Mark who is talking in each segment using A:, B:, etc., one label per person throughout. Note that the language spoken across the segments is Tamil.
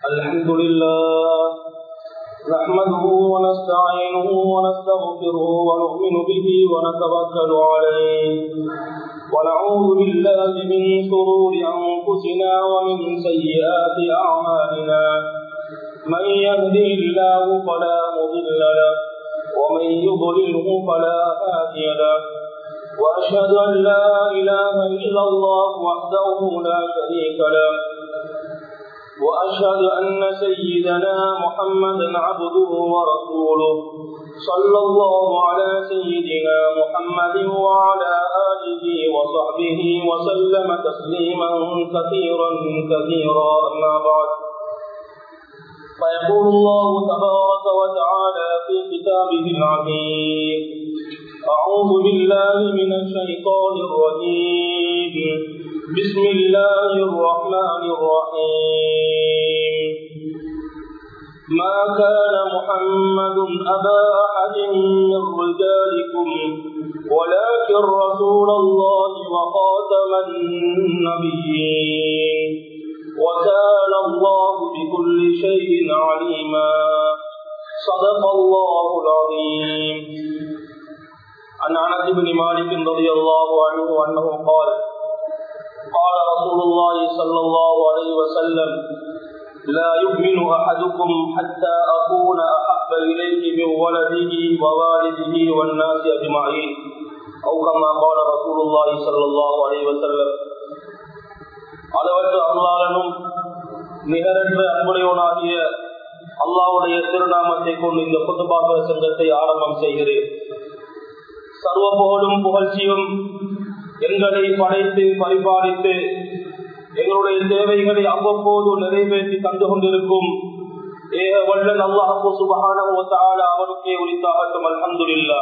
A: الحمد لله نحمده ونستعينه ونستغفره ونؤمن به ونتوكل عليه ونعوذ بالله من شرور أنفسنا ومن سيئات أعمالنا من يهده الله فلا مضل له ومن يضلله فلا هادي له وأشهد أن لا إله إلا الله وحده لا شريك له وأشهد أن سيدنا محمدا عبده ورسوله صلى الله على سيدنا محمد وعلى آله وصحبه وسلم تسليما كثيرا كثيرا أما بعد فيقول الله تبارك وتعالى في كتابه العظيم أعوذ بالله من الشيطان الرجيم بسم الله الرحمن الرحيم ما كان محمد أبا أحد من رجالكم ولكن رسول الله وخاتم النبيين وكان الله بكل شيء عليما صدق الله العظيم عن انس بن مالك رضي الله عنه انه قال قال رسول الله صلى الله عليه وسلم لا يؤمن احدكم حتى اكون احب اليه من ولده ووالده والناس اجمعين او كما قال رسول الله صلى الله عليه وسلم அளவற்ற அல்லாளனும் நிகரற்ற அன்புடையவனாகிய அல்லாவுடைய திருநாமத்தை கொண்டு இந்த புத்துபாக சங்கத்தை ஆரம்பம் செய்கிறேன் சர்வ புகழும் புகழ்ச்சியும் எங்களை படைத்து பரிபாலித்து எங்களுடைய தேவைகளை அவ்வப்போது நிறைவேற்றி தந்து கொண்டிருக்கும் ஏக வல்லன் அல்லாஹு சுபகான அவனுக்கே உரித்தாகட்டும் அல்ஹந்துல்லா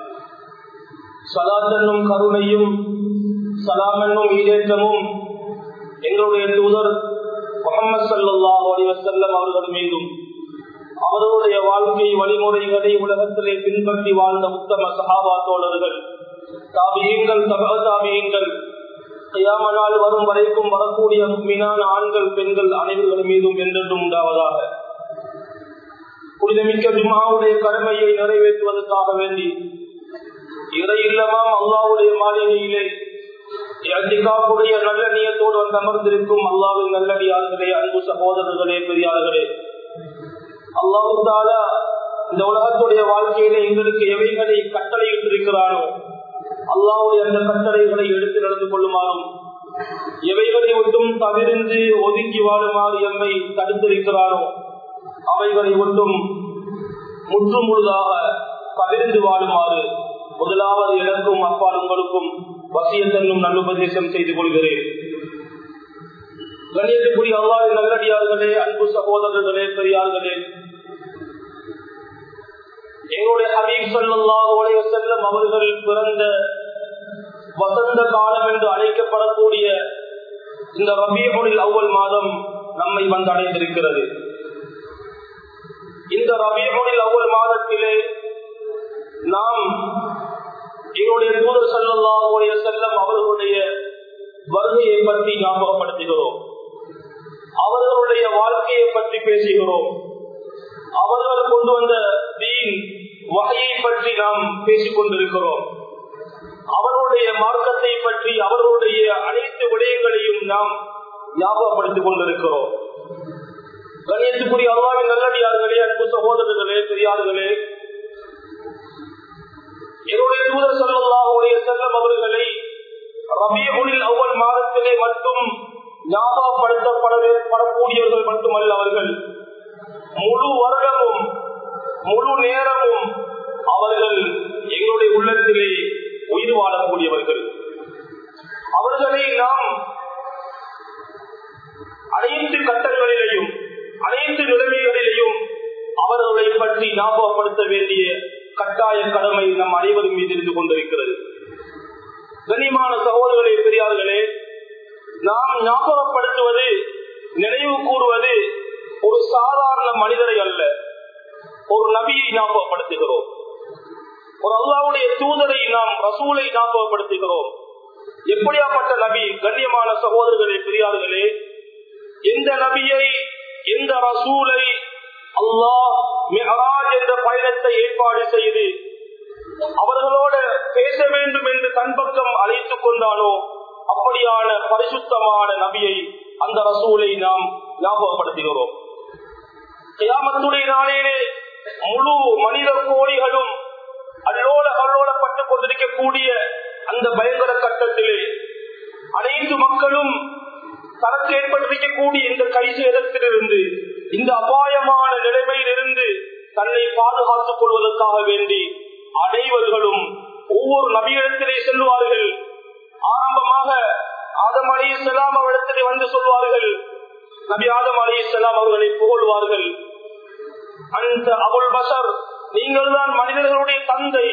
A: சலாத் என்னும் கருணையும் சலாம் என்னும் ஈடேற்றமும் எங்களுடைய தூதர் முகமது சல்லாஹ் அலிவசல்லம் அவர்கள் மீதும் அவர்களுடைய வாழ்க்கை வழிமுறைகளை உலகத்திலே பின்பற்றி வாழ்ந்த உத்தம சகாபா தோழர்கள் தாபியங்கள் தப தாபியங்கள் கையாமனால் வரும் வரைக்கும் வரக்கூடிய மீனான ஆண்கள் பெண்கள் அனைவர்கள் மீதும் என்றென்றும் உண்டாவதாக புனிதமிக்க ஜுமாவுடைய கடமையை நிறைவேற்றுவதற்காக வேண்டி இறை இல்லமாம் அல்லாவுடைய மாளிகையிலே அத்திகாவுடைய நல்ல நியத்தோடு வந்து அமர்ந்திருக்கும் அல்லாவின் நல்லடியார்களே அன்பு சகோதரர்களே பெரியார்களே அல்லாஹால இந்த உலகத்துடைய வாழ்க்கையில எங்களுக்கு எவைகளை கட்டளையிட்டிருக்கிறானோ அல்லாவுடைய அந்த கட்டளைகளை எடுத்து நடந்து கொள்ளுமாறும் எவைகளை ஒன்றும் தவிர்ந்து ஒதுக்கி வாழுமாறு எம்மை தடுத்திருக்கிறானோ அவைகளை ஒன்றும் முற்று முழுதாக பகிர்ந்து வாழுமாறு முதலாவது எனக்கும் அப்பால் உங்களுக்கும் வசியத்தன்னும் நல்லுபதேசம் செய்து கொள்கிறேன் கண்ணியத்துக்குரிய அல்லாவின் நல்லடியார்களே அன்பு சகோதரர்களே பெரியார்களே எங்களுடைய ஹபீப் சொல்லாஹுடைய செல்லம் அவர்கள் பிறந்த வசந்த காலம் என்று அழைக்கப்படக்கூடிய இந்த ரபீபுனில் அவ்வல் மாதம் நம்மை வந்து அடைந்திருக்கிறது இந்த ரபீபுனில் அவ்வல் மாதத்திலே நாம் எங்களுடைய தூதர் செல்லல்லாவுடைய செல்லம் அவர்களுடைய வருகையை பற்றி ஞாபகப்படுத்துகிறோம் அவர்களுடைய வாழ்க்கையை பற்றி பேசுகிறோம் அவர்கள் கொண்டு வந்த தீன் வகையை பற்றி நாம் பேசிக் கொண்டிருக்கிறோம் அவர்களுடைய மார்க்கத்தை பற்றி அவர்களுடைய அனைத்து விடயங்களையும் நாம் ஞாபகப்படுத்திக் கொண்டிருக்கிறோம் கணியத்துக்குரிய அல்லாவின் நல்லடியார்களே அன்பு சகோதரர்களே பெரியார்களே என்னுடைய தூதர் சொல்லல்லாவுடைய செல்லம் அவர்களை ரபியுனில் அவ்வள் மாதத்திலே மட்டும் ஞாபகப்படுத்தப்படவே படக்கூடியவர்கள் மட்டுமல்ல அவர்கள் முழு வருடமும் முழு நேரமும் அவர்கள் எங்களுடைய உள்ளத்திலே உயிர் வாழக்கூடியவர்கள் அவர்களை நாம் அனைத்து கட்டங்களிலேயும் அனைத்து நிலைமைகளிலேயும் அவர்களை பற்றி ஞாபகப்படுத்த வேண்டிய கட்டாய கடமை நம் அனைவரும் மீது இருந்து கொண்டிருக்கிறது கண்ணியமான சகோதரர்களே பெரியார்களே நாம் ஞாபகப்படுத்துவது நினைவு கூறுவது ஒரு சாதாரண மனிதரை அல்ல ஒரு நபியை ஞாபகப்படுத்துகிறோம் ஒரு அல்லாவுடைய தூதரை நாம் ரசூலை ஞாபகப்படுத்துகிறோம் எப்படியாப்பட்ட நபி கண்ணியமான சகோதரர்களே பெரியார்களே எந்த நபியை இந்த ரசூலை அல்லாஹ் மிஹராஜ் என்ற பயணத்தை ஏற்பாடு செய்து அவர்களோட பேச வேண்டும் என்று தன் பக்கம் அழைத்துக் கொண்டானோ அப்படியான பரிசுத்தமான நபியை அந்த ரசூலை நாம் ஞாபகப்படுத்துகிறோம் கியாமத்துடைய நாளிலே முழு மனித கோடிகளும் அல்லோல அல்லோலப்பட்டுக் கொண்டிருக்கக்கூடிய அந்த பயங்கர கட்டத்திலே அனைத்து மக்களும் தனக்கு ஏற்பட்டிருக்கக்கூடிய இந்த கை சேதத்திலிருந்து இந்த அபாயமான நிலைமையிலிருந்து தன்னை பாதுகாத்துக் கொள்வதற்காக வேண்டி அனைவர்களும் ஒவ்வொரு நபியிடத்திலே செல்வார்கள் ஆரம்பமாக ஆதம் அலி இஸ்லாம் அவரிடத்திலே வந்து சொல்வார்கள் நபி ஆதம் அலி இஸ்லாம் அவர்களை புகழ்வார்கள் அந்த அபுல் பசர் நீங்கள் தான் மனிதர்களுடைய தந்தை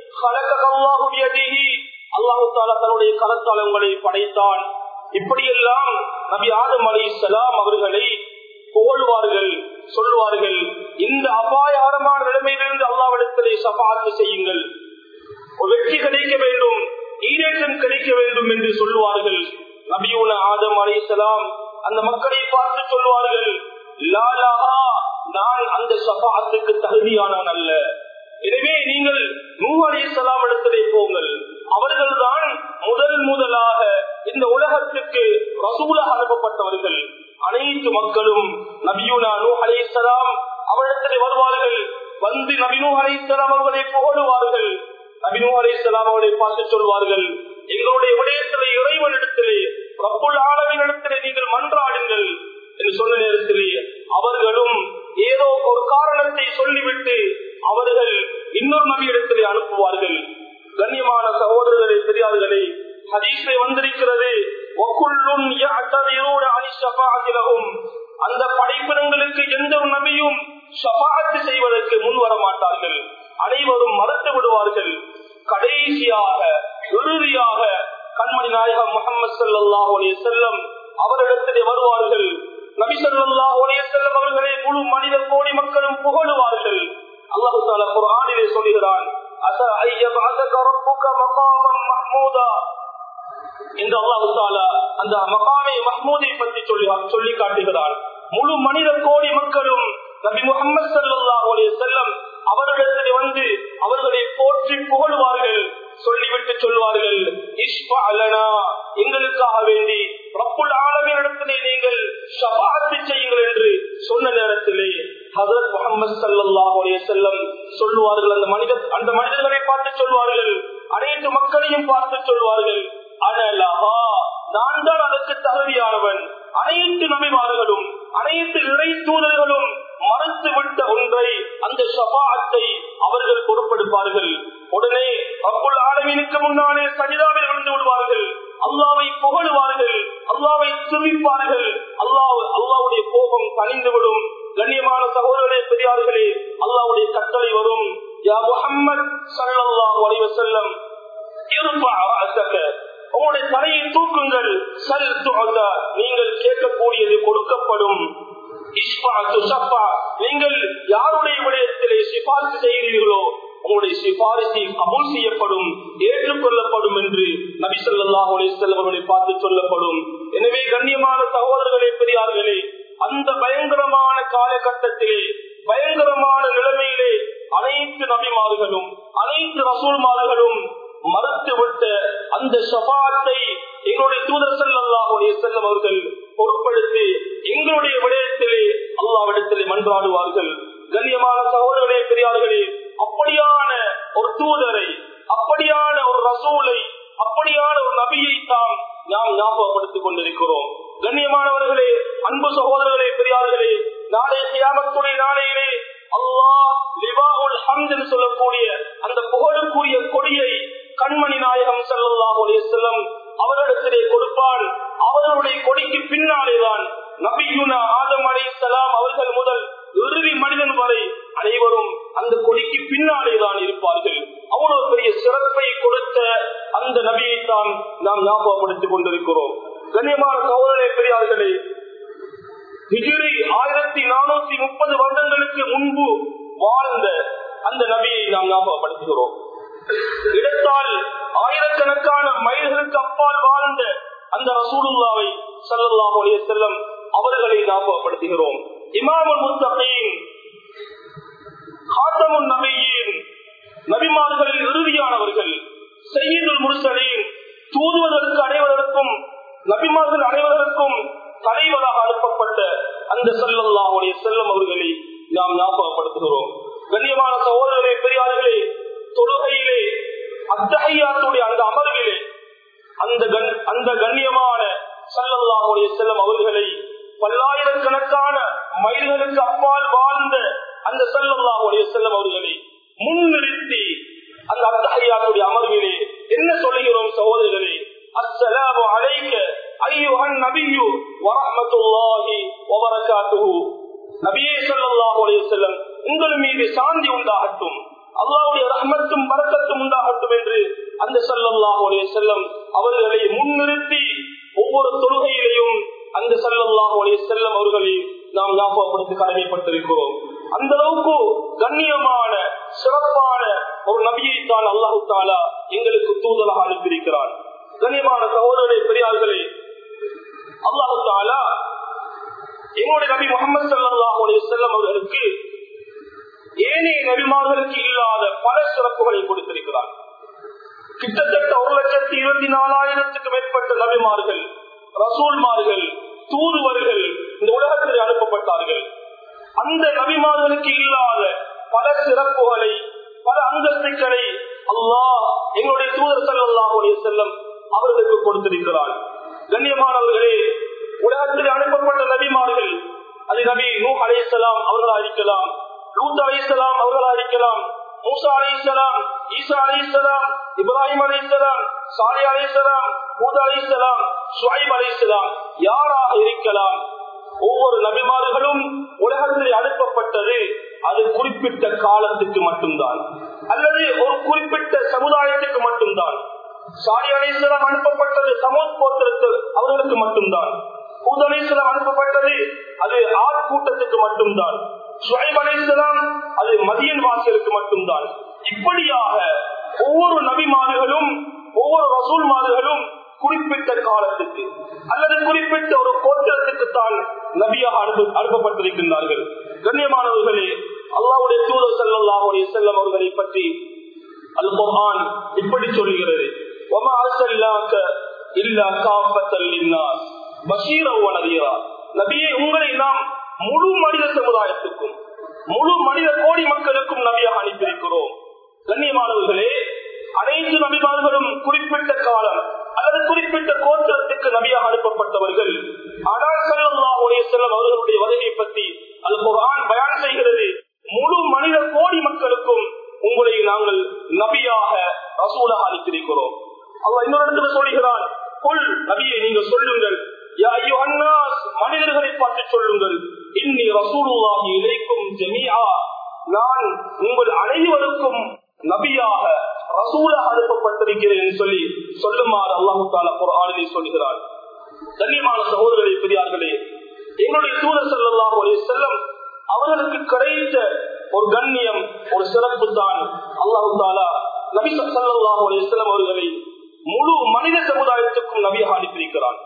A: அல்லாஹு தாலா தன்னுடைய கரத்தால் உங்களை படைத்தான் இப்படியெல்லாம் நபி ஆதம் அலி இஸ்லாம் அவர்களை புகழ்வார்கள் சொல்வார்கள் இந்த அபாயகரமான நிலைமையிலிருந்து அல்லாவிடத்திலே சபாத்து செய்யுங்கள் வெற்றி கிடைக்க வேண்டும் ஈரேற்றம் கிடைக்க வேண்டும் என்று சொல்லுவார்கள் நபியூன ஆதம் அலி இஸ்லாம் அந்த மக்களை பார்த்து சொல்வார்கள் லாலாஹா நான் அந்த சபாத்துக்கு தகுதியானவன் அல்ல எனவே நீங்கள் நூ அலி இஸ்லாம் இடத்திலே போங்கள் அவர்கள்தான் முதல் முதலாக இந்த உலகத்துக்கு ரசூலாக அனுப்பப்பட்டவர்கள் அனைத்து மக்களும் நபியுனா நூ அலி இஸ்லாம் அவரிடத்திலே வருவார்கள் வந்து நபினு அலி இஸ்லாம் அவர்களை புகழுவார்கள் நபினு அலி இஸ்லாம் அவர்களை பார்த்து சொல்வார்கள் எங்களுடைய விடயத்திலே இறைவனிடத்திலே ரப்புல் ஆளவின் இடத்திலே நீங்கள் மன்றாடுங்கள் என்று சொன்ன நேரத்திலே அவர்களும் ஏதோ ஒரு காரணத்தை சொல்லிவிட்டு அவர்கள் இன்னொரு நபியிடத்திலே அனுப்புவார்கள் கண்ணியமான சகோதரர்களே பெரியார்களே ஹதீஸை வந்திருக்கிறது அந்த படைப்பினங்களுக்கு எந்த ஒரு நபியும் ஷபாத்து செய்வதற்கு முன் வர மாட்டார்கள் அனைவரும் மறுத்து விடுவார்கள் கடைசியாக இறுதியாக கண்மணி நாயகம் முகமது சல்லாஹ் செல்லம் அவரிடத்திலே வருவார்கள் நபி சல்லாஹ் செல்லம் அவர்களை முழு மனித கோடி மக்களும் புகழுவார்கள் அல்லாஹு தாலா குரானிலே சொல்லுகிறான் என்று அல்லாஹு தாலா அந்த மகானை மஹ்மூதை பற்றி சொல்லி சொல்லி காட்டுகிறான் முழு மனித கோடி மக்களும் நபி முகமது சல்லாஹ் செல்லம் அவர்களிடத்தில் வந்து அவர்களை போற்றி புகழுவார்கள் சொல்லிவிட்டு சொல்வார்கள் எங்களுக்காக வேண்டி ரப்புல் ஆலமின் இடத்திலே நீங்கள் ஷபாத்து செய்யுங்கள் என்று சொன்ன நேரத்திலே ஹசரத் முகமது சல்லாஹ் செல்லம் சொல்லுவார்கள் அந்த மனித அந்த மனிதர்களை பார்த்து சொல்வார்கள் அனைத்து மக்களையும் பார்த்து சொல்வார்கள் அனலஹா நான் தான் அதற்கு தகுதியானவன் அனைத்து நபிமார்களும் அனைத்து இறை தூதர்களும் மறுத்து விட்ட ஒன்றை அந்த ஷபாத்தை அவர்கள் பொறுப்பெடுப்பார்கள் உடனே அப்புள் ஆலமீனுக்கு முன்னாலே சஜிதாவில் விழுந்து விடுவார்கள் அல்லாவை புகழுவார்கள் அல்லாவை துணிப்பார்கள் அல்லாஹ் அல்லாவுடைய கோபம் தணிந்துவிடும் கண்ணியமான சகோதரர்களே பெரியார்களே அல்லாவுடைய கட்டளை வரும் யா முஹம்மது ஸல்லல்லாஹு அலைஹி வஸல்லம் இருப்பா ரஅஸக உங்களுடைய தலையை தூக்குங்கள் சல் துஅதா நீங்கள் கேட்கக்கூடியது கொடுக்கப்படும் நீங்கள் யாருடைய விடயத்திலே சிபாரிசு செய்கிறீர்களோ உங்களுடைய சிபாரிசை கபூல் செய்யப்படும் ஏற்றுக்கொள்ளப்படும் என்று நபி சொல்லாஹ் அவர்களை பார்த்து சொல்லப்படும் எனவே கண்ணியமான சகோதரர்களே பெரியார்களே அந்த பயங்கரமான காலகட்டத்திலே பயங்கரமான நிலைமையிலே அனைத்து நபிமார்களும் அனைத்து ரசூல்மார்களும் மறுத்துவிட்ட அந்த ஷபாத்தை எங்களுடைய தூதர் செல்லாஹுடைய செல்லம் அவர்கள் பொருட்படுத்தி எங்களுடைய விடயத்திலே அல்லாவிடத்திலே மன்றாடுவார்கள் கண்ணியமான சகோதரர்களே பெரியார்களே அப்படியான ஒரு தூதரை அப்படியான ஒரு ரசூலை அப்படியான ஒரு நபியை தான் நாம் ஞாபகப்படுத்திக் கொண்டிருக்கிறோம் கண்ணியமானவர்களே அன்பு சகோதரர்களே பெரியார்களே நாளை கியாமத்துடைய நாளையிலே அல்லாஹ் லிவாவுல் ஹம்த் சொல்லக்கூடிய அந்த புகழுக்குரிய கொடியை கண்மணி நாயகம் செல்லல்லாஹ் செல்லம் அவரிடத்திலே கொடுப்பான் அவர்களுடைய கொடிக்கு பின்னாலேதான் நபியுனா ஆதம் அலி சலாம் அவர்கள் முதல் இறுதி மனிதன் வரை அனைவரும் அந்த கொடிக்கு பின்னாலே தான் இருப்பார்கள் அவ்வளவு பெரிய சிறப்பை கொடுத்த அந்த நபியை தான் நாம் ஞாபகப்படுத்திக் கொண்டிருக்கிறோம் கண்ணியமான சகோதரே பெரியார்களே ஹிஜிரி ஆயிரத்தி நானூத்தி முப்பது வருடங்களுக்கு முன்பு வாழ்ந்த அந்த நபியை நாம் ஞாபகப்படுத்துகிறோம் இடத்தால் ஆயிரக்கணக்கான மைல்களுக்கு அப்பால் வாழ்ந்த அந்த ரசூலுல்லாவை சல்லாஹ் செல்லம் அவர்களை ஞாபகப்படுத்துகிறோம் இமாமுல் முத்தகீன் காத்தமுன் நபியின் நபிமார்களில் இறுதியானவர்கள் செய்யுள் முருசலின் தூதுவதற்கு அனைவருக்கும் நபிமார்கள் அனைவருக்கும் தலைவராக அனுப்பப்பட்ட அந்த செல்லல்லாவுடைய செல்லம் அவர்களை நாம் ஞாபகப்படுத்துகிறோம் கண்ணியமான சகோதரர்களே பெரியார்களே தொழுகையிலே அத்தகையாத்துடைய அந்த அமர்விலே அந்த கண்- அந்த கண்ணியமான சல்லல்லாஹுடைய செல்லம் அவர்களை பல்லாயிரக்கணக்கான மைல்களுக்கு அப்பால் வாழ்ந்த அந்த சல்லல்லாஹுடைய செல்லம் அவர்களை முன்னிறுத்தி அந்த அத்தகையாத்துடைய அமர்விலே என்ன சொல்லுகிறோம் சகோதரர்களே அஸ்ஸலாமு அலைக்க ஐயுஹன் நபியு வரஹ்மத்துல்லாஹி வபரகாத்துஹு நபியே ஸல்லல்லாஹு அலைஹி வஸல்லம் உங்கள் மீது சாந்தி உண்டாகட்டும் அல்லாஹ்வுடைய ரஹ்மத்தும் பரக்கத்தும் உண்டாகட்டும் என்று அந்த ஸல்லல்லாஹு அலைஹி வஸல்லம் அவர்களை முன்னிறுத்தி ஒவ்வொரு தொழுகையிலையும் அந்த ஸல்லல்லாஹு அலைஹி வஸல்லம் அவர்களை நாம் ஞாபகப்படுத்தி கடமைப்பட்டிருக்கிறோம் அந்த அளவுக்கு கண்ணியமான சிறப்பான ஒரு நபியை தான் அல்லாஹு தாலா எங்களுக்கு தூதலாக அனுப்பியிருக்கிறார் கண்ணியமான சகோதரரை பெரியார்களே அல்லாஹு தாலா எங்களுடைய நபி முகமது சல்லாஹ் செல்லம் அவர்களுக்கு ஏனைய நபிமார்களுக்கு இல்லாத பல சிறப்புகளை கொடுத்திருக்கிறார் கிட்டத்தட்ட ஒரு லட்சத்தி இருபத்தி நாலாயிரத்துக்கு மேற்பட்ட நபிமார்கள் ரசூல்மார்கள் தூதுவர்கள் இந்த உலகத்தில் அனுப்பப்பட்டார்கள் அந்த நபிமார்களுக்கு இல்லாத பல சிறப்புகளை பல அந்தஸ்துக்களை அல்லாஹ் எங்களுடைய தூதர் சல்லாஹுடைய செல்லம் அவர்களுக்கு கொடுத்திருக்கிறார் கண்ணியமானவர்களே உலகத்தில் அனுப்பப்பட்ட நபிமார்கள் அது நபி நூ அலைசலாம் அவர்களா இருக்கலாம் லூத் அலைசலாம் அவர்களா இருக்கலாம் மூசா அலைசலாம் ஈசா அலைசலாம் இப்ராஹிம் அலைசலாம் சாலி அலைசலாம் மூதா அலைசலாம் சுவைப் அலைசலாம் யாராக இருக்கலாம் ஒவ்வொரு நபிமார்களும் உலகத்தில் அனுப்பப்பட்டது அது குறிப்பிட்ட காலத்துக்கு மட்டும்தான் அல்லது ஒரு குறிப்பிட்ட சமுதாயத்துக்கு மட்டும்தான் சாரி அலிஸ்லாம் அனுப்பப்பட்டது சமூக கோத்திரத்தில் அவர்களுக்கு மட்டும்தான் ஹூத் அலிஸ்லாம் அனுப்பப்பட்டது அது ஆட் கூட்டத்துக்கு மட்டும்தான் சுவைப் அலிஸ்லாம் அது மதியன் வாசிகளுக்கு மட்டும்தான் இப்படியாக ஒவ்வொரு நபிமார்களும் ஒவ்வொரு ரசூல் மாறுகளும் குறிப்பிட்ட காலத்துக்கு அல்லது குறிப்பிட்ட ஒரு கோத்திரத்துக்கு தான் நபியாக அனுப்ப அனுப்பப்பட்டிருக்கின்றார்கள் கண்ணியமானவர்களே அல்லாவுடைய தூதர் செல்லல்லாவுடைய செல்லம் அவர்களை பற்றி அல் குர்ஆன் இப்படி சொல்கிறது وما أرسلناك إلا كافة للناس بشيرا ونذيرا நபியே உங்களை நாம் முழு மனித சமுதாயத்துக்கும் முழு மனித கோடி மக்களுக்கும் நபியாக அனுப்பியிருக்கிறோம் கண்ணியமானவர்களே அனைத்து நபிமார்களும் குறிப்பிட்ட காலம் அல்லது குறிப்பிட்ட கோத்திரத்துக்கு நபியாக அனுப்பப்பட்டவர்கள் ஆனால் சல்லாஹுடைய செல்லம் அவர்களுடைய வருகை பற்றி அது குரான் பயான் செய்கிறது முழு மனித கோடி மக்களுக்கும் உங்களை நாங்கள் நபியாக ரசூலாக அனுப்பியிருக்கிறோம் அவர் இன்னொரு இடத்துல சொல்லுகிறான் கொள் நபியை நீங்க சொல்லுங்கள் யா ஐயோ அன்னாஸ் மனிதர்களை பார்த்து சொல்லுங்கள் இன்னி ரசூலுல்லாஹி இலைக்கும் ஜமீஆ நான் உங்கள் அனைவருக்கும் நபியாக ரசூலாக அனுப்பப்பட்டிருக்கிறேன் என்று சொல்லி சொல்லுமாறு அல்லாஹு தாலா குர்ஆனிலே சொல்கிறார் கண்ணியமான சகோதரரை பெரியார்களே எங்களுடைய தூதர் ஸல்லல்லாஹு அலைஹி வஸல்லம் அவர்களுக்கு கிடைத்த ஒரு கண்ணியம் ஒரு சிறப்பு தான் அல்லாஹு தாலா நபி ஸல்லல்லாஹு அலைஹி வஸல்லம் அவர்களை முழு மனித சமுதாயத்துக்கும் நபியாக அனுப்பியிருக்கிறார்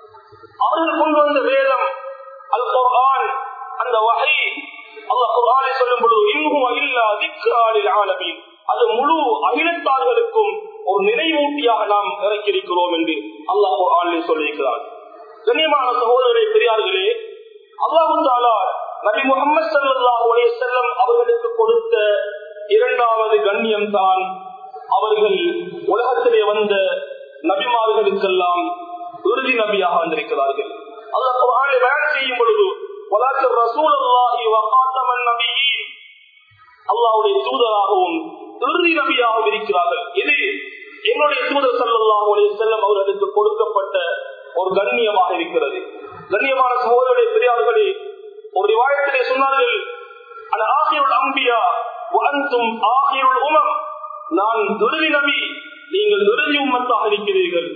A: அவர்கள் கொண்டு வந்த வேதம் அல் குர்ஆன் அந்த வகை அல்லாஹ் குர்ஆனை சொல்லும் பொழுது இன்னும் இல்லா திக்ராலில் ஆலமீன் அது முழு அகிலத்தார்களுக்கும் ஒரு நினைவூட்டியாக நாம் இறக்கியிருக்கிறோம் என்று அல்லாஹ் குர்ஆனிலே சொல்லியிருக்கிறார் கண்ணியமான சகோதரரை பெரியார்களே அல்லாஹு தாலா நபி முகமது சல்லாஹூ அலைஹி வஸல்லம் அவர்களுக்கு கொடுத்த இரண்டாவது கண்ணியம் தான் அவர்கள் உலகத்திலே வந்த நபிமார்களுக்கெல்லாம் இறுதி நபியாக வந்திருக்கிறார்கள் அல்லாஹ் குர்ஆனில் பயான் செய்யும் பொழுது வலாக்க ரசூலுல்லாஹி வ காத்தமன் நபியீன் அல்லாஹ்வுடைய தூதராகவும் இறுதி நபியாகவும் இருக்கிறார்கள் இது என்னுடைய தூதர் ஸல்லல்லாஹு அலைஹி வஸல்லம் அவர்களுக்கு கொடுக்கப்பட்ட ஒரு கண்ணியமாக இருக்கிறது கண்ணியமான சகோதரர்களே பெரியார்களே ஒரு ரிவாயத்திலே சொன்னார்கள் அந்த ஆகியுள் அம்பியா அன்தும் ஆகியுள் உமம் நான் இறுதி நபி நீங்கள் இறுதி உம்மத்தாக இருக்கிறீர்கள்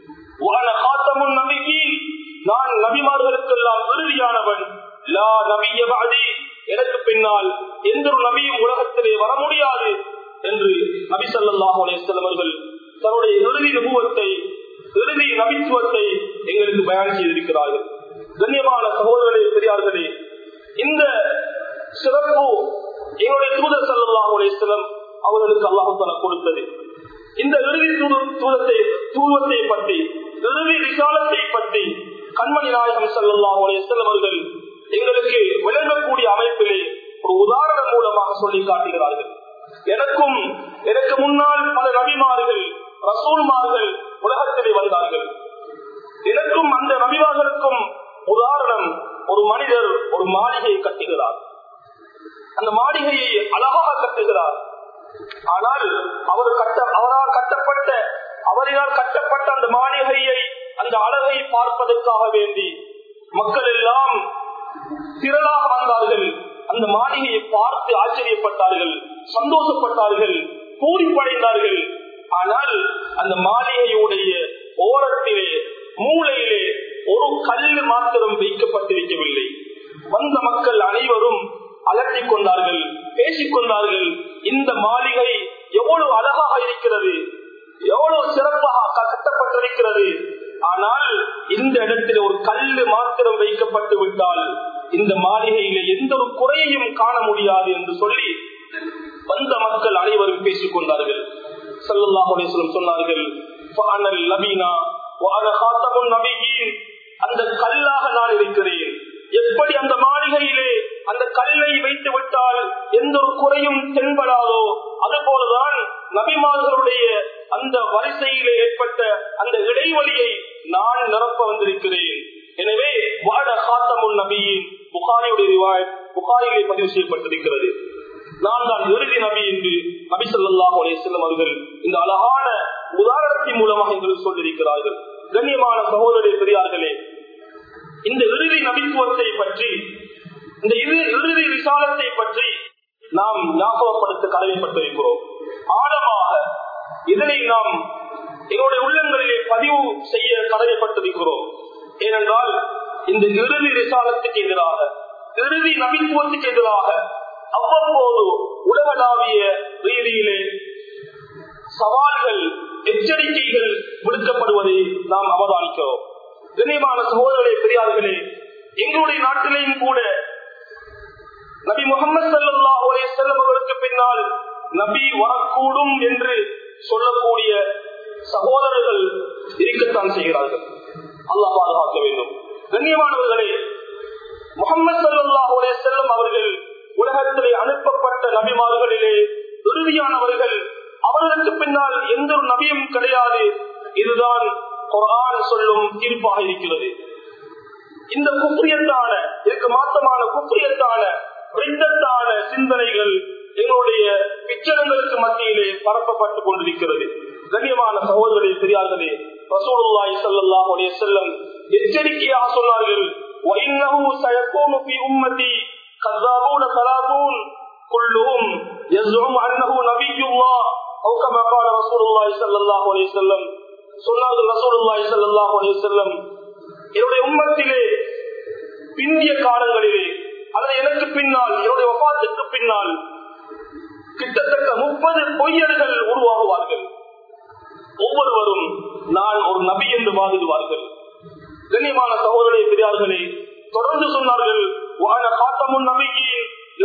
A: வான காத்தமுன் நபிக்கு நான் நபிமார்களுக்கெல்லாம் இறுதியானவன் லா நபிய பாதி எனக்கு பின்னால் எந்த ஒரு நபியும் உலகத்திலே வர முடியாது என்று நபி ஸல்லல்லாஹு அலைஹி வஸல்லம் அவர்கள் தன்னுடைய இறுதி நபுவத்தை இறுதி நபித்துவத்தை எங்களுக்கு பயன் செய்திருக்கிறார்கள் கண்ணியமான சகோதரர்களே பெரியார்களே இந்த சிறப்பு எங்களுடைய தூதர் சல்லாஹ் அலிஸ்லம் அவர்களுக்கு அல்லாஹு தலா கொடுத்தது இந்த இறுதி தூதத்தை தூவத்தை பற்றி இறுதி விசாலத்தை பற்றி கண்மணி நாயகம் சல்லாஹ் அலிஸ்லம் அவர்கள் எங்களுக்கு விளங்கக்கூடிய அமைப்பிலே ஒரு உதாரணம் மூலமாக சொல்லி காட்டுகிறார்கள் எனக்கும் எனக்கு முன்னால் பல நபிமார்கள் ரசூல்மார்கள் உலகத்திலே வந்தார்கள் எனக்கும் அந்த நபிமார்களுக்கும் உதாரணம் ஒரு மனிதர் ஒரு மாளிகையை கட்டுகிறார் அந்த மாளிகையை அழகாக கட்டுகிறார் ஆனால் அவர் கட்ட அவரால் கட்டப்பட்ட அவரினால் கட்டப்பட்ட அந்த மாளிகையை அந்த அழகை பார்ப்பதற்காக வேண்டி மக்கள் எல்லாம் திரளாக வந்தார்கள் அந்த மாளிகையை பார்த்து ஆச்சரியப்பட்டார்கள் சந்தோஷப்பட்டார்கள் பூரிப்படைந்தார்கள் ஆனால் அந்த மாளிகையுடைய ஓரத்திலே மூளையிலே ஒரு கல்லு மாத்திரம் வைக்கப்பட்டிருக்கவில்லை வந்த மக்கள் அனைவரும் அலட்டிக் கொண்டார்கள் பேசிக் கொண்டார்கள் இந்த மாளிகை எவ்வளவு அழகாக இருக்கிறது எவ்வளவு சிறப்பாக கட்டப்பட்டிருக்கிறது ஆனால் இந்த இடத்தில் ஒரு கல்லு மாத்திரம் வைக்கப்பட்டு விட்டால் இந்த மாளிகையில எந்த ஒரு குறையையும் காண முடியாது என்று சொல்லி வந்த மக்கள் அனைவரும் பேசிக் கொண்டார்கள் சல்லாஹ் சொன்னார்கள் அந்த கல்லாக நான் இருக்கிறேன் எப்படி அந்த மாளிகையிலே அந்த கல்லை வைத்து விட்டால் எந்த ஒரு குறையும் தென்படாதோ அது போலதான் நபிமார்களுடைய அந்த வரிசையிலே ஏற்பட்ட அந்த இடைவெளியை நான் நிரப்ப வந்திருக்கிறேன் எனவே வாட காத்தமுன் நபியின் புகாரியுடைய ரிவாய் புகாரிலே பதிவு செய்யப்பட்டிருக்கிறது நான் தான் இறுதி நபி என்று நபி சொல்லாஹ் செல்லும் அவர்கள் இந்த அழகான உதாரணத்தின் மூலமாக எங்களுக்கு சொல்லியிருக்கிறார்கள் கண்ணியமான சகோதரரை பெரியார்களே இந்த இறுதி நபித்துவத்தை பற்றி இந்த இறுதி விசாலத்தை பற்றி நாம் ஞாபகப்படுத்த கடமைப்பட்டிருக்கிறோம் ஆழமாக இதனை நாம் எங்களுடைய உள்ளங்களிலே பதிவு செய்ய கடமைப்பட்டிருக்கிறோம் ஏனென்றால் இந்த இறுதி விசாலத்துக்கு எதிராக இறுதி நபித்துவத்துக்கு எதிராக அவ்வப்போது உலகளாவிய ரீதியிலே சவால்கள் எச்சரிக்கைகள் விடுக்கப்படுவதை நாம் அவதானிக்கிறோம் கண்ணியமான சகோதரர்களே பெரியார்களே எங்களுடைய நாட்டிலேயும் கூட நபி முகமது சல்லா செல்லம் அவருக்கு பின்னால் நபி வரக்கூடும் என்று சொல்லக்கூடிய சகோதரர்கள் இருக்கத்தான் செய்கிறார்கள் அல்லாஹ் பாதுகாக்க வேண்டும் கண்ணியமானவர்களே முகமது சல்லா செல்லம் அவர்கள் உலகத்திலே அனுப்பப்பட்ட நபிமார்களிலே இறுதியானவர்கள் அவர்களுக்கு பின்னால் எந்த ஒரு நபியும் கிடையாது இதுதான் குரான் சொல்லும் தீர்ப்பாக இருக்கிறது இந்த குப்ரியத்தான இதுக்கு மாத்தமான குப்ரியத்தான ரித்தத்தான சிந்தனைகள் எங்களுடைய பிச்சனங்களுக்கு மத்தியிலே பரப்பப்பட்டுக் கொண்டிருக்கிறது கண்ணியமான சகோதரரை பெரியார்களே ரசூலுல்லாஹி ஸல்லல்லாஹு அலைஹி வஸல்லம் எச்சரிக்கையாக சொன்னார்கள் وَإِنَّهُ سَيَكُونُ فِي أُمَّتِي كَذَّابُونَ ثَلَاثُونَ كُلُّهُم يَزْعُمُ أَنَّهُ نَبِيُّ اللَّهِ أو كما قال رسول الله صلى الله عليه وسلم சொன்னார்கள் ரசூலுல்லாஹி ஸல்லல்லாஹு அலைஹி வஸல்லம் என்னுடைய உம்மத்திலே பிந்திய காலங்களிலே அல்லது எனக்கு பின்னால் என்னுடைய வபாத்துக்கு பின்னால் கிட்டத்தட்ட முப்பது பொய்யர்கள் உருவாகுவார்கள் ஒவ்வொருவரும் நான் ஒரு நபி என்று வாதிடுவார்கள் கண்ணியமான சகோதரே பெரியார்களே தொடர்ந்து சொன்னார்கள் வாழ காத்தமுன் நபியின்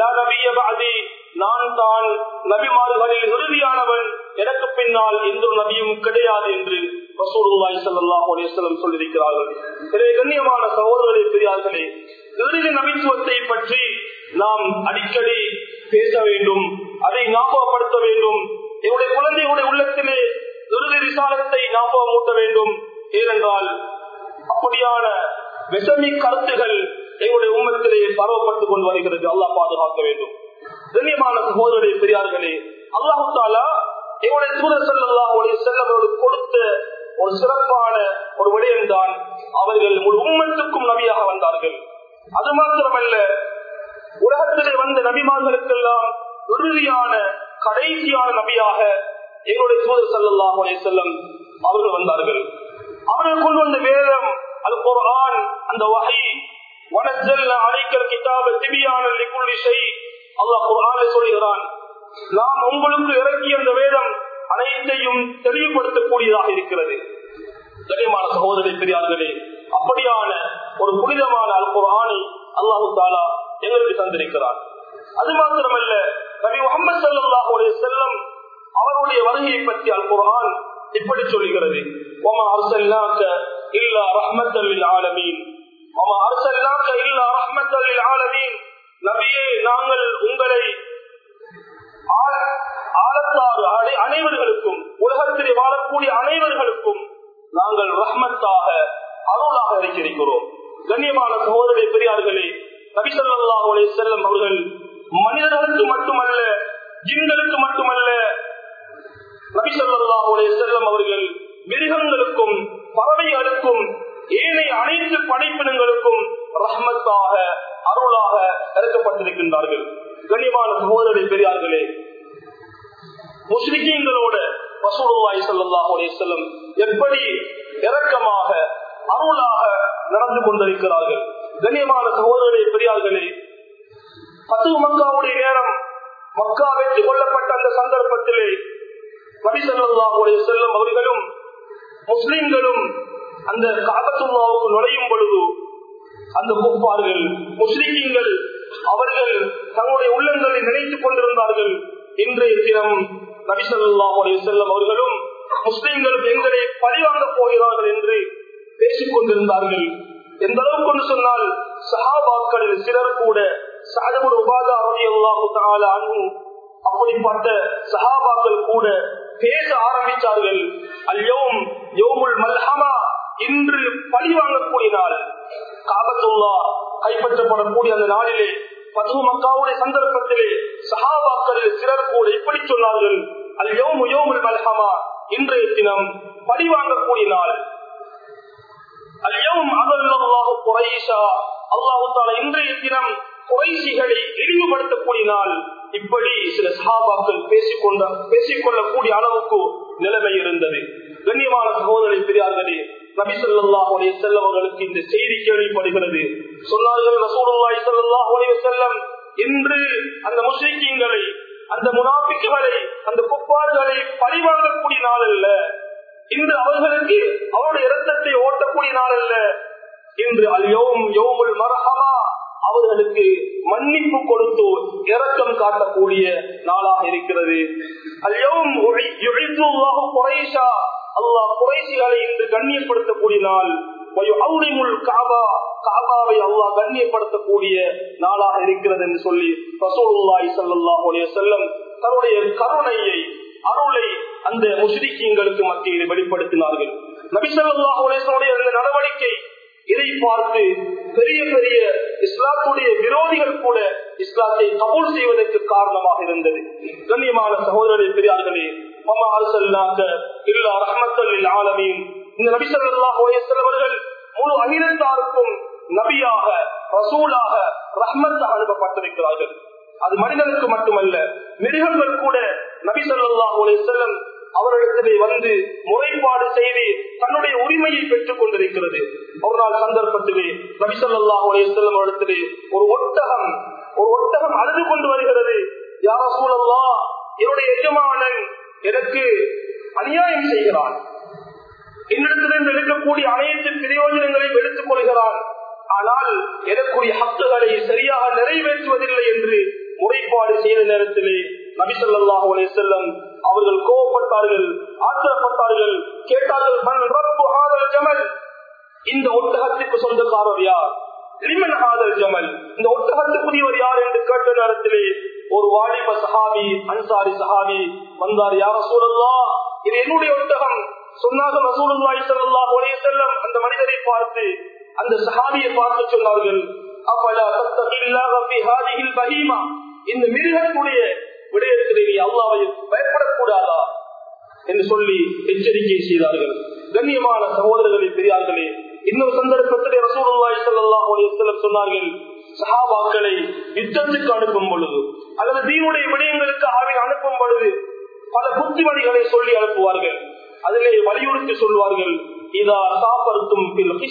A: நான் தான் நபிமார்களில் இறுதியானவன் எனக்கு பின்னால் எந்த ஒரு நபியும் கிடையாது என்று ரசூலுல்லாஹி ஸல்லல்லாஹு அலைஹி வஸல்லம் சொல்லியிருக்கிறார்கள் எனவே கண்ணியமான சகோதரர்களே பெரியார்களே இறுதி நபித்துவத்தை பற்றி நாம் அடிக்கடி பேச வேண்டும் அதை ஞாபகப்படுத்த வேண்டும் என்னுடைய குழந்தைகளுடைய உள்ளத்திலே இறுதி விசாலத்தை ஞாபகமூட்ட வேண்டும் ஏனென்றால் அப்படியான விஷமி கருத்துகள் எங்களுடைய உண்மத்திலே பரவப்பட்டுக் கொண்டு வருகிறது அல்லாஹ் பாதுகாக்க வேண்டும் கண்ணியமான சகோதரரை பெரியார்களே அல்லாஹு தாலா எங்களுடைய தூதர் செல்லல்லாஹுடைய செல்லவர்களுக்கு கொடுத்த ஒரு சிறப்பான ஒரு விடயம்தான் அவர்கள் முழு உம்மத்துக்கும் நபியாக வந்தார்கள் அது மாத்திரமல்ல உலகத்திலே வந்த நபிமார்களுக்கெல்லாம் இறுதியான கடைசியான நபியாக எங்களுடைய தூதர் செல்லல்லாஹுடைய செல்லம் அவர்கள் வந்தார்கள் அவர்கள் கொண்டு வந்த வேதம் அது குர்ஆன் அந்த வகை வனஜல்ல அழைக்கிற கிதாப திபியான லிக்குள்ளி செய் அல்லாஹ் குர்ஆனை சொல்கிறான் நாம் உங்களுக்கு இறக்கிய அந்த வேதம் அனைத்தையும் தெளிவுபடுத்தக்கூடியதாக இருக்கிறது கனியமான சகோதரி பெரியார்களே அப்படியான ஒரு புனிதமான அல் குர்ஆனை அல்லாஹு தாலா எங்களுக்கு தந்திருக்கிறார் அது மாத்திரமல்ல நபி முகமது சல்லாஹுடைய செல்லம் அவருடைய வருகையை பற்றி அல் குரான் இப்படி சொல்கிறது ஒமா அரசல்லாக்க இல்லா ரஹ்மத்தல் ஆலமீன் ஒமா அரசல்லாக்க இல்லா ரஹ்மத்தல் ஆலமீன் நபியே நாங்கள் உங்களை ஆழத்தாறு அனைவர்களுக்கும் உலகத்திலே வாழக்கூடிய அனைவர்களுக்கும் நாங்கள் ரஹ்மத்தாக அருளாக இருக்கிறோம் கண்ணியமான சகோதரரை பெரியார்களே நபிசல்லாஹுடைய செல்லம் அவர்கள் மனிதர்களுக்கு மட்டுமல்ல ஜின்களுக்கு மட்டுமல்ல நபிசல்லாஹுடைய செல்லம் அவர்கள் மிருகங்களுக்கும் பறவைகளுக்கும் ஏனைய அனைத்து படைப்பினங்களுக்கும் ரஹ்மத்தாக அருளாக இறக்கப்பட்டிருக்கின்றார்கள் கண்ணியமான சகோதரரை பெரியார்களே முஸ்லிக்கீங்களோட வசூலுல்லாய் சல்லாஹுடைய செல்லம் எப்படி இரக்கமாக அருளாக நடந்து கொண்டிருக்கிறார்கள் கண்ணியமான சகோதரரை பெரியார்களே பத்து மக்காவுடைய நேரம் மக்கா வெற்றி கொள்ளப்பட்ட அந்த சந்தர்ப்பத்திலே நபிசல்லாஹுடைய செல்லம் அவர்களும் முஸ்லிம்களும் அந்த காபத்துல்லாவுக்கு நுழையும் பொழுது அந்த குப்பார்கள் முஸ்லிம்கள் அவர்கள் தங்களுடைய உள்ளங்களை நினைத்துக் கொண்டிருந்தார்கள் இன்றைய தினம் நபிசல்லாஹுடைய செல்லம் அவர்களும் முஸ்லிம்களும் எங்களை பழிவாங்க போகிறார்கள் என்று பேசிக் கொண்டிருந்தார்கள் எந்த அளவுக்கு கொண்டு சொன்னால் சஹாபாக்களில் சிலர் கூட சாதபுர் உபாதா ரவி அல்லாஹு அன்பு அப்படிப்பட்ட சஹாபாக்கள் கூட பேச ஆரம்பித்தார்கள் அல்யோம் யோமுல் மல்ஹமா இன்று பழி வாங்கக்கூடிய நாள் காபத்துல்லா கைப்பற்றப்படக்கூடிய அந்த நாளிலே பத்து மக்காவுடைய சந்தர்ப்பத்திலே சஹாபாக்களில் சிலர் கூட இப்படி சொன்னார்கள் அல்யோம் யோமுல் மல்ஹமா இன்றைய தினம் பழி வாங்கக்கூடிய நாள் அல்யோம் அகல்லாஹு குறைஷா அல்லாஹு தாலா இன்றைய தினம் குறைசிகளை இழிவுபடுத்தக்கூடிய நாள் இப்படி சில சஹாபாக்கள் பேசிக்கொண்ட பேசிக்கொள்ளக்கூடிய அளவுக்கு நிலைமை இருந்தது கண்ணியமான சகோதரி பெரியார்களே நபி சொல்லாஹுடைய செல்லவர்களுக்கு இந்த செய்தி கேள்விப்படுகிறது சொன்னார்கள் ரசூலுல்லாஹி ஸல்லல்லாஹு அலைஹி வஸல்லம் இன்று அந்த முஸ்லிக்கீங்களை அந்த முனாபிக்குகளை அந்த குப்பாடுகளை பழிவாங்கக்கூடிய நாள் அல்ல இன்று அவர்களுக்கு அவருடைய இரத்தத்தை ஓட்டக்கூடிய நாள் அல்ல இன்று அல் யோம் யோமுல் மரஹமா அவர்களுக்கு மன்னிப்பு கொடுத்து இரக்கம் காட்டக்கூடிய நாளாக இருக்கிறது அல்யோம் குறைஷா அல்லாஹ் குறைசிகளை இன்று கண்ணியப்படுத்தக்கூடிய நாள் காபா காபாவை அல்லாஹ் கண்ணியப்படுத்தக்கூடிய நாளாக இருக்கிறது என்று சொல்லி ரசூலுல்லாஹி ஸல்லல்லாஹு அலைஹி வஸல்லம் தன்னுடைய கருணையை அருளை அந்த முஸ்லிக்கீங்களுக்கு மத்தியில் வெளிப்படுத்தினார்கள் நபி ஸல்லல்லாஹு அலைஹி வஸல்லம் அந்த நடவடிக்கை இதை பார்த்து பெரிய பெரிய இஸ்லாத்துடைய விரோதிகள் கூட இஸ்லாத்தை கபூல் செய்வதற்கு காரணமாக இருந்தது கண்ணியமான சகோதரரை பெரியார்களே மமா அரசல்லாக்க இல்லா ரஹமத்தல் ஆலமீன் இந்த நபி ஸல்லல்லாஹு அலைஹி வஸல்லம் அவர்கள் முழு அகிலத்தாருக்கும் நபியாக ரசூலாக ரஹ்மத்தாக அனுப்பப்பட்டிருக்கிறார்கள் அது மனிதனுக்கு மட்டுமல்ல மிருகங்கள் கூட நபி ஸல்லல்லாஹு அலைஹி வஸல்லம் அவர்களிடத்திலே வந்து முறைப்பாடு செய்து தன்னுடைய உரிமையை பெற்றுக் கொண்டிருக்கிறது ஒரு நாள் சந்தர்ப்பத்திலே நபிசல்லாஹ் செல்லும் இடத்திலே ஒரு ஒட்டகம் ஒரு ஒட்டகம் அழுது கொண்டு வருகிறது யார சூழல்லா என்னுடைய எஜமானன் எனக்கு அநியாயம் செய்கிறான் என்னிடத்திலிருந்து எடுக்கக்கூடிய அனைத்து பிரயோஜனங்களையும் எடுத்துக் கொள்கிறான் ஆனால் எனக்குரிய ஹக்குகளை சரியாக நிறைவேற்றுவதில்லை என்று முறைப்பாடு செய்த நேரத்திலே நபிசல்லாஹு அலே செல்லம் அவர்கள் கோவப்பட்டார்கள் ஆத்திரப்பட்டார்கள் கேட்டார்கள் மண் ரப்பு ஆதல் ஜமல் இந்த ஒட்டகத்துக்கு சொந்தக்காரர் யார் லிமன் ஆதல் ஜமல் இந்த ஒட்டகத்துக்குரியவர் யார் என்று கேட்ட நேரத்திலே ஒரு வாலிப சஹாபி அன்சாரி சஹாபி வந்தார் யார சூழல்லா இது என்னுடைய ஒட்டகம் சொன்னாங்க ரசூலுல்லாஹி ஸல்லல்லாஹு அலைஹி வஸல்லம் அந்த மனிதரை பார்த்து அந்த சஹாபியை பார்த்து சொன்னார்கள் அப்பலா தத்தகில்லாஹ ஃபி ஹாதிஹில் பஹீமா இந்த மிருகத்துடைய விடயத்திலே நீ அல்லாஹ்வை பயப்படக்கூடாதா என்று சொல்லி எச்சரிக்கை செய்தார்கள் கண்ணியமான சகோதரர்களே பெரியார்களே இன்னொரு சந்தர்ப்பத்திலே ரசூலுல்லாஹி ஸல்லல்லாஹு அலைஹி வஸல்லம் சொன்னார்கள் சஹாபாக்களை யுத்தத்துக்கு அனுப்பும் பொழுது அல்லது தீனுடைய விடயங்களுக்கு ஆவை அனுப்பும் பொழுது பல புத்திமதிகளை சொல்லி அனுப்புவார்கள் அதிலே வலியுறுத்தி சொல்வார்கள் இதா சாப்பருத்தும்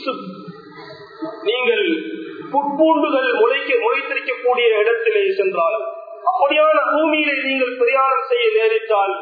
A: நீங்கள் புட்பூண்டுகள் முளைக்க முளைத்திருக்கக்கூடிய இடத்திலே சென்றால் அப்படியான பூமியிலே நீங்கள் பிரயாணம் செய்ய நேரிட்டால்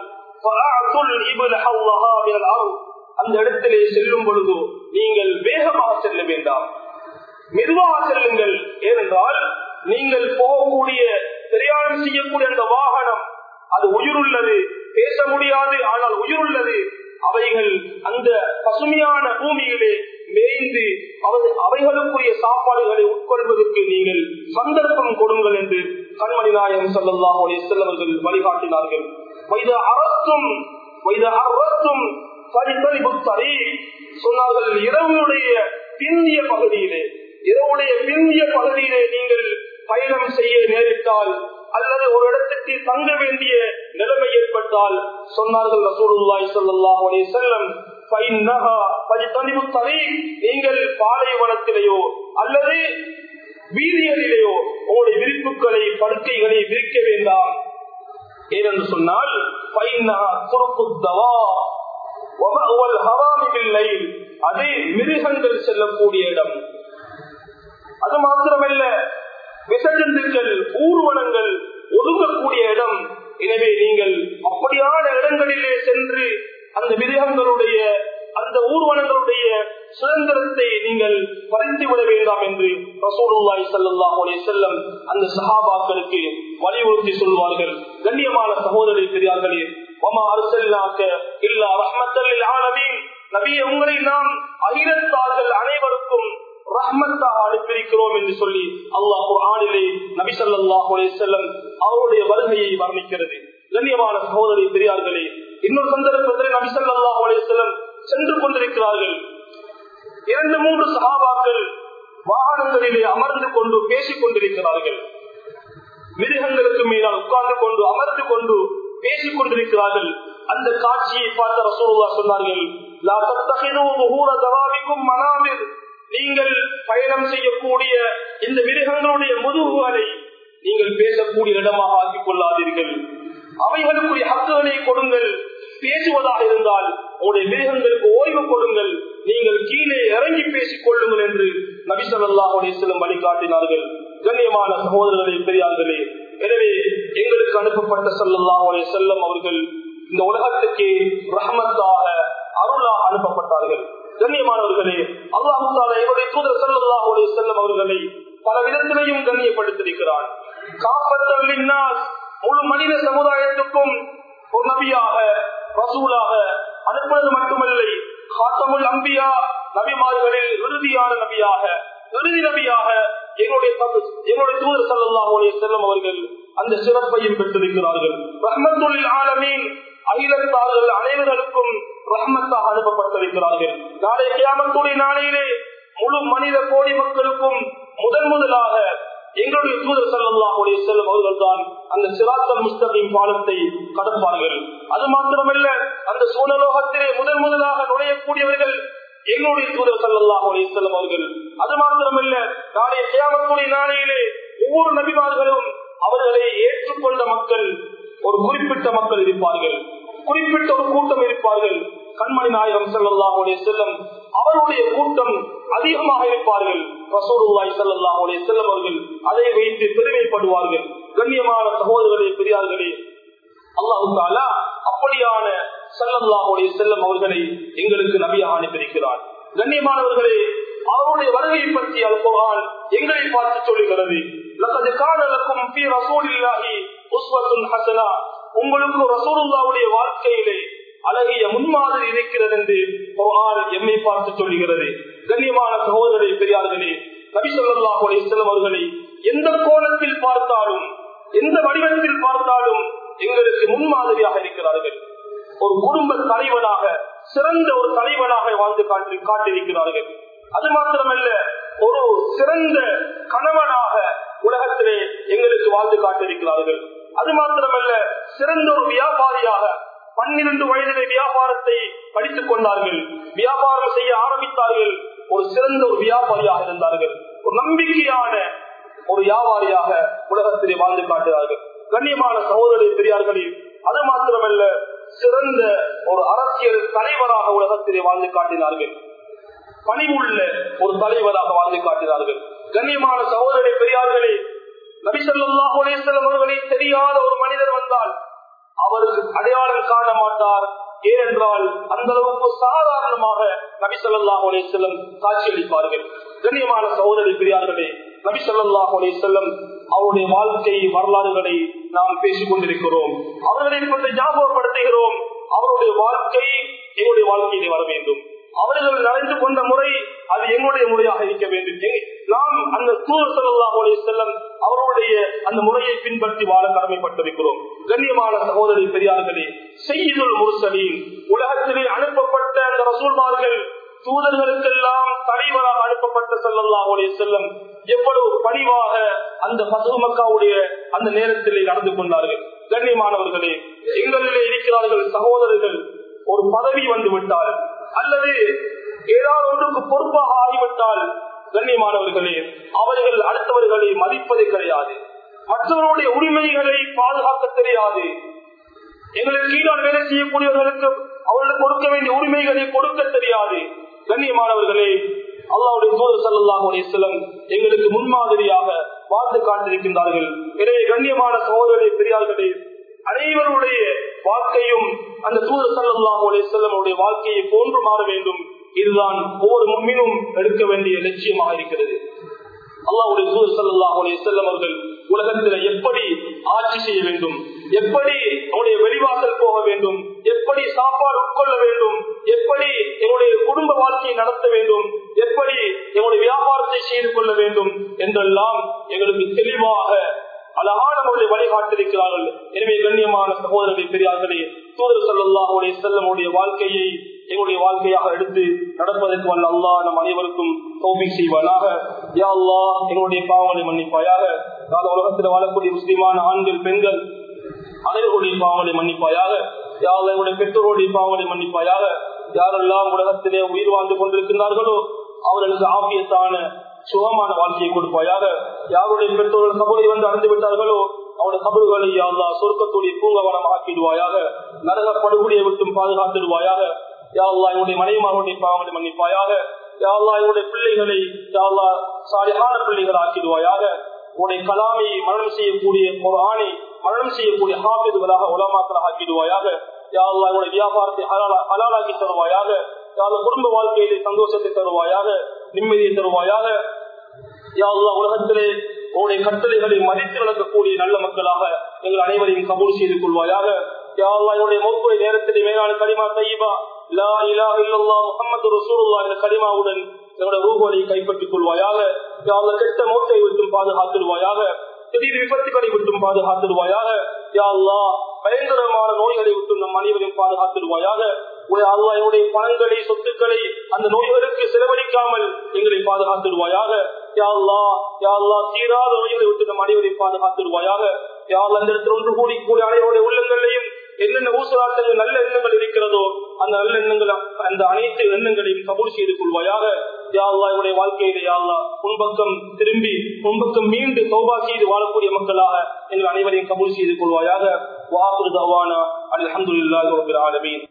A: அந்த இடத்திலே செல்லும் பொழுது நீங்கள் வேகமாக செல்ல வேண்டாம் மெதுவாக செல்லுங்கள் ஏனென்றால் நீங்கள் போகக்கூடிய பிரயாணம் செய்யக்கூடிய அந்த வாகனம் அது உயிருள்ளது பேச முடியாது ஆனால் உயிருள்ளது அவைகள் அந்த பசுமையான பூமியிலே மேய்ந்து அவை- அவைகளுக்குரிய சாப்பாடுகளை உட்கொள்வதற்கு நீங்கள் சந்தர்ப்பம் கொடுங்கள் என்று கண்மணி நாயகம் சல்லாஹ் செல்லவர்கள் வழிகாட்டினார்கள் வைத அரசும் வைத அரசும் சரிபறிவு தரி சொன்னார்கள் இரவுடைய பிந்திய பகுதியிலே இரவுடைய பிந்திய பகுதியிலே நீங்கள் பயணம் செய்ய நேரிட்டால் அல்லது ஒரு இடத்துக்கு தங்க வேண்டிய நிலைமை ஏற்பட்டால் சொன்னார்கள் ரசூலுல்லாஹி ஸல்லல்லாஹு அலைஹி வஸல்லம் ஃபைன்னஹா ஃபஜ்தனிபு தரீக் நீங்கள் பாலைவனத்திலேயோ அல்லது வீதிகளிலேயோ உங்களுடைய விரிப்புகளை படுக்கைகளை விரிக்க வேண்டாம் ஏனென்று சொன்னால் ஃபைன்னஹா துருக்குத் தவா வமஅவல் ஹராமி பில்லைல் அது மிருகங்கள் செல்லக்கூடிய இடம் அது மாத்திரமல்ல விசஜந்துக்கள் ஊர்வலங்கள் ஒதுங்கக்கூடிய இடம் எனவே நீங்கள் அப்படியான இடங்களிலே சென்று அந்த மிருகங்களுடைய அந்த ஊர்வலங்களுடைய சுதந்திரத்தை நீங்கள் பறித்து விட வேண்டாம் என்று ரசூலுல்லாஹி ஸல்லல்லாஹு அலைஹி வஸல்லம் அந்த சஹாபாக்களுக்கு வலியுறுத்தி சொல்வார்கள் கண்ணியமான சகோதரி பெரியார்களே வமா அர்சல்னாக்க இல்லா ரஹ்மத்தல் லில் ஆலமீன் நபியே உங்களை நாம் அகிலத்தார்கள் அனைவருக்கும் ரஹ்மத்தாக அனுப்பியிருக்கிறோம் என்று சொல்லி அல்லாஹ் குர்ஆனிலே நபி ஸல்லல்லாஹு அலைஹி வஸல்லம் அவருடைய வருகையை வர்ணிக்கிறது கண்ணியமான சகோதரி பெரியார்களே இன்னொரு சந்தர்ப்பத்தில் நபி ஸல்லல்லாஹு அலைஹி வஸல்லம் சென்று கொண்டிருக்கிறார்கள் இரண்டு மூன்று சஹாபாக்கள் வாகனங்களிலே அமர்ந்து கொண்டு பேசிக் கொண்டிருக்கிறார்கள் மிருகங்களுக்கு மீதால் உட்கார்ந்து கொண்டு அமர்ந்து கொண்டு பேசிக் கொண்டிருக்கிறார்கள் அந்த காட்சியை பார்த்த ரசூலுல்லா சொன்னார்கள் "லா தத்தகிதூ ظهور دوابكم மனாமிர்." நீங்கள் பயணம் செய்யக்கூடிய இந்த மிருகங்களுடைய முதுகுகளை நீங்கள் பேசக்கூடிய இடமாக ஆக்கிக் கொள்ளாதீர்கள் அவைகளுக்குரிய ஹக்குகளை கொடுங்கள் பேசுவதாக இருந்தால் உங்களுடைய மிருகங்களுக்கு ஓய்வு கொடுங்கள் நீங்கள் கீழே இறங்கி பேசிக் கொள்ளுங்கள் என்று நபிசல்லாஹுடைய செல்லும் வழிகாட்டினார்கள் கண்ணியமான சகோதரர்களே பெரியார்களே எனவே எங்களுக்கு அனுப்பப்பட்ட சல்லல்லாஹுடைய செல்லம் அவர்கள் இந்த உலகத்துக்கு ரஹமத்தாக அருளாக அனுப்பப்பட்டார்கள் கண்ணியமானவர்களே அல்லாஹு தாலா என்னுடைய தூதர் சல்லல்லாஹுடைய செல்லம் அவர்களை பல விதத்திலையும் கண்ணியப்படுத்திருக்கிறான் காப்பத்தல் முழு மனித சமுதாயத்துக்கும் ஒரு நபியாக ரசூலாக அனுப்புவது மட்டுமல்ல காத்தமுல் அம்பியா நபிமார்களில் இறுதியான நபியாக இறுதி நபியாக என்னுடைய தப்பு- என்னுடைய தூதர் சல்லாஹ் செல்லும் அவர்கள் அந்த சிறப்பையும் பெற்றிருக்கிறார்கள் ரஹ்மத்துல் ஆலமீன் அகிலத்தார்கள் அனைவர்களுக்கும் ரஹ்மத்தாக அனுப்பப்பட்டிருக்கிறார்கள் நாளை கியாமத்துடைய நாளையிலே முழு மனித கோடி மக்களுக்கும் முதன் முதலாக எங்களுடைய தூதர் சல்லாஹுடைய செல்லும் அவர்கள் தான் அந்த சிராத்தல் முஸ்தகின் பாலத்தை கடப்பார்கள் அது மாத்திரமல்ல அந்த சூழலோகத்திலே முதன் முதலாக நுழையக்கூடியவர்கள் எங்களுடைய தூதர் சல்லாஹுடைய செல்லும் அவர்கள் அது மாத்திரமல்ல நாளைய கியாமத்துடைய நாளையிலே ஒவ்வொரு நபிமார்களும் அவர்களை ஏற்றுக்கொண்ட மக்கள் ஒரு குறிப்பிட்ட மக்கள் இருப்பார்கள் குறிப்பிட்ட ஒரு கூட்டம் இருப்பார்கள் கண்மணி நாயகம் செல்லல்லாஹுடைய செல்லம் அவருடைய கூட்டம் அதிகமாக இருப்பார்கள் ரசூலுல்லாஹி ஸல்லல்லாஹு செல்லம் அவர்கள் அதை வைத்து பெருமைப்படுவார்கள் கண்ணியமான சகோதரர்களே பெரியார்களே அல்லாஹு தாலா அப்படியான ஸல்லல்லாஹு செல்லம் அவர்களை எங்களுக்கு நபியாக அனுப்பியிருக்கிறார் கண்ணியமானவர்களே அவருடைய வருகையை பற்றி அல்குர்ஆன் எங்களை பார்த்து சொல்லுகிறது லகத் கான லக்கும் ஃபீ ரசூலில்லாஹி உஸ்வத்துன் ஹஸனா உங்களுக்கு ரசூலுல்லாஹ்வுடைய வாழ்க்கையிலே அழகிய முன்மாதிரி இருக்கிறது என்று குர்ஆன் எம்மை பார்த்து சொல்லுகிறது கண்ணியமான சகோதரரை பெரியார்களே நபி ஸல்லல்லாஹு அலைஹி வஸல்லம் அவர்களை எந்த கோணத்தில் பார்த்தாலும் எந்த வடிவத்தில் பார்த்தாலும் எங்களுக்கு முன்மாதிரியாக இருக்கிறார்கள் ஒரு குடும்ப தலைவனாக சிறந்த ஒரு தலைவனாக வாழ்ந்து காட்டி காட்டியிருக்கிறார்கள் அது மாத்திரமல்ல ஒரு சிறந்த கணவனாக உலகத்திலே எங்களுக்கு வாழ்ந்து காட்டியிருக்கிறார்கள் அது மாத்திரமல்ல சிறந்த ஒரு வியாபாரியாக பன்னிரண்டு வயதிலே வியாபாரத்தை படித்துக் கொண்டார்கள் வியாபாரம் செய்ய ஆரம்பித்தார்கள் ஒரு சிறந்த ஒரு வியாபாரியாக இருந்தார்கள் ஒரு நம்பிக்கையான ஒரு வியாபாரியாக உலகத்திலே வாழ்ந்து காட்டுகிறார்கள் கண்ணியமான சகோதரி பெரியார்களே அது மாத்திரமல்ல சிறந்த ஒரு அரசியல் தலைவராக உலகத்திலே வாழ்ந்து காட்டினார்கள் பணிவுள்ள ஒரு தலைவராக வாழ்ந்து காட்டினார்கள் கண்ணியமான சகோதரி பெரியார்களே நபிசல்லாஹ் அவர்களை தெரியாத ஒரு மனிதர் வந்தால் அவருக்கு அடையாளம் காண மாட்டார் ஏனென்றால் அந்த அளவுக்கு சாதாரணமாக நபிசல்லாஹ் செல்லம் காட்சியளிப்பார்கள் கண்ணியமான சகோதரி பெரியார்களே நபி ஸல்லல்லாஹு அலைஹி வஸல்லம் அவருடைய வாழ்க்கை வரலாறுகளை நாம் பேசிக் கொண்டிருக்கிறோம் அவர்களை பற்றி ஞாபகப்படுத்துகிறோம் அவருடைய வாழ்க்கை எங்களுடைய வாழ்க்கையிலே வர வேண்டும் அவர்கள் நடந்து கொண்ட முறை அது எங்களுடைய முறையாக இருக்க வேண்டும் எ- நாம் அந்த தூர் செல்லல்லாஹுடைய செல்லம் அவருடைய அந்த முறையை பின்பற்றி வாழ கடமைப்பட்டிருக்கிறோம் கண்ணியமான சகோதரி பெரியார்களே செய்யுள் முருசலின் உலகத்திலே அனுப்பப்பட்ட அந்த ரசூல்மார்கள் தூதர்களுக்கெல்லாம் தலைவராக அனுப்பப்பட்ட செல்லல்லாஹுடைய செல்லம் எவ்வளவு பணிவாக அந்த பசு மக்காவுடைய அந்த நேரத்திலே நடந்து கொண்டார்கள் கண்ணியமானவர்களே எங்களிலே இருக்கிறார்கள் சகோதரர்கள் ஒரு பதவி வந்து விட்டால் அல்லது ஏதாவது ஒன்றுக்கு பொறுப்பாக ஆகிவிட்டால் கண்ணியமானவர்களே அவர்கள் அடுத்தவர்களை மதிப்பது கிடையாது மற்றவருடைய உரிமைகளை பாதுகாக்க தெரியாது எங்களுக்கு கீழால் வேலை செய்யக்கூடியவர்களுக்கு அவர்களுக்கு கொடுக்க வேண்டிய உரிமைகளை கொடுக்க தெரியாது கண்ணியமானவர்களே அல்லாவுடைய தூதர் சல்லாஹ் அலிஸ்லம் எங்களுக்கு முன்மாதிரியாக வாழ்ந்து காட்டிருக்கின்றார்கள் எனவே கண்ணியமான சகோதரர்களே பெரியார்களே அனைவருடைய வாழ்க்கையும் அந்த தூதர் சல்லாஹ் அலிஸ்லமுடைய வாழ்க்கையை போன்று மாற வேண்டும் இதுதான் ஒவ்வொரு முன்மினும் எடுக்க வேண்டிய லட்சியமாக இருக்கிறது அல்லாவுடைய தூதர் சல்லாஹ் அலிஸ்லம் அவர்கள் உலகத்தில் எப்படி ஆட்சி செய்ய வேண்டும் எப்படி அவனுடைய வெளிவாசல் போக வேண்டும் எப்படி சாப்பாடு உட்கொள்ள வேண்டும் எப்படி எங்களுடைய குடும்ப வாழ்க்கையை நடத்த வேண்டும் எப்படி எங்களுடைய வியாபாரத்தை செய்து கொள்ள வேண்டும் என்றெல்லாம் எங்களுக்கு தெளிவாக அழகான முறையில் வழிகாட்டிருக்கிறார்கள் எனவே கண்ணியமான சகோதரரை பெரியார்களே தூதர் சல்லாஹுடைய செல்லமுடைய வாழ்க்கையை எங்களுடைய வாழ்க்கையாக எடுத்து நடப்பதற்கு வல்ல அல்லா நம் அனைவருக்கும் தோல்வி செய்வானாக யா அல்லா எங்களுடைய பாவங்களை மன்னிப்பாயாக கால உலகத்தில் வாழக்கூடிய முஸ்லிமான ஆண்கள் பெண்கள் அனைவருடைய பாவங்களை மன்னிப்பாயாக யார் எங்களுடைய பெற்றோருடைய பாவங்களை மன்னிப்பாயாக யாரெல்லாம் உலகத்திலே உயிர் வாழ்ந்து கொண்டிருக்கிறார்களோ அவர்களுக்கு ஆபியத்தான சுகமான வாழ்க்கையை கொடுப்பாயாக யாருடைய பெற்றோர்கள் சபையை வந்து அடைந்து விட்டார்களோ அவருடைய சபைகளை யாழ்லா சொர்க்கத்துடைய பூங்கவனம் ஆக்கிடுவாயாக நரக படுகொலியை விட்டும் பாதுகாத்திடுவாயாக யாழ்லா என்னுடைய மனைவிமாருடைய பாவங்களை மன்னிப்பாயாக யாழ்லா என்னுடைய பிள்ளைகளை யாழ்லா சாலியான பிள்ளைகள் ஆக்கிடுவாயாக உன்னுடைய கலாமை மரணம் செய்யக்கூடிய ஒரு ஆணை மரணம் செய்யக்கூடிய ஹாபிதுகளாக உலமாக்களாக ஆக்கிடுவாயாக யாழ்லா என்னுடைய வியாபாரத்தை ஹலாலாக்கி தருவாயாக யாழ்லா குடும்ப வாழ்க்கையிலே சந்தோஷத்தை தருவாயாக நிம்மதியை தருவாயாக யாழ்லா உலகத்திலே உன்னுடைய கட்டளைகளை மதித்து நடக்கக்கூடிய நல்ல மக்களாக எங்கள் அனைவரையும் கபூல் செய்து கொள்வாயாக யாழ்லா என்னுடைய மௌத்துவை நேரத்திலே மேலான கரிமா தையீபா லா இலாஹ இல்லல்லாஹ் முஹம்மது ரசூலுல்லாஹ் என்ற கரிமாவுடன் எங்களுடைய ரூபலை கைப்பற்றிக் கொள்வாயாக யாழ்லா கெட்ட மௌத்தை விட்டும் பாதுகாத்துடுவாயாக திடீர் விபத்துகளை விட்டும் பாதுகாத்துடுவாயாக யாழ்லா பயங்கரமான நோய்களை விட்டும் நம் அனைவரையும் பாதுகாத்துடுவாயாக அல்லா என்னுடைய பணங்களை சொத்துக்களை அந்த நோய்களுக்கு செலவழிக்காமல் எங்களை பாதுகாத்துடுவாயாக யாழ்லா யாழ்லா தீராத நோய்களை விட்டு நம் அனைவரையும் பாதுகாத்துடுவாயாக யாழ் அந்த இடத்தில் ஒன்று கூடி கூடிய அனைவருடைய உள்ளங்களையும் என்னென்ன ஊசலாட்டங்கள் நல்ல எண்ணங்கள் இருக்கிறதோ அந்த நல்ல எண்ணங்கள் அந்த அனைத்து எண்ணங்களையும் கபூல் செய்து கொள்வாயாக யாழ்லா என்னுடைய வாழ்க்கையில யாழ்லா முன்பக்கம் திரும்பி முன்பக்கம் மீண்டு சௌபா செய்து வாழக்கூடிய மக்களாக எங்கள் அனைவரையும் கபூல் செய்து கொள்வாயாக வாக்குறுதவானா அலமதுல்லாஹி ரபில் ஆலமீன்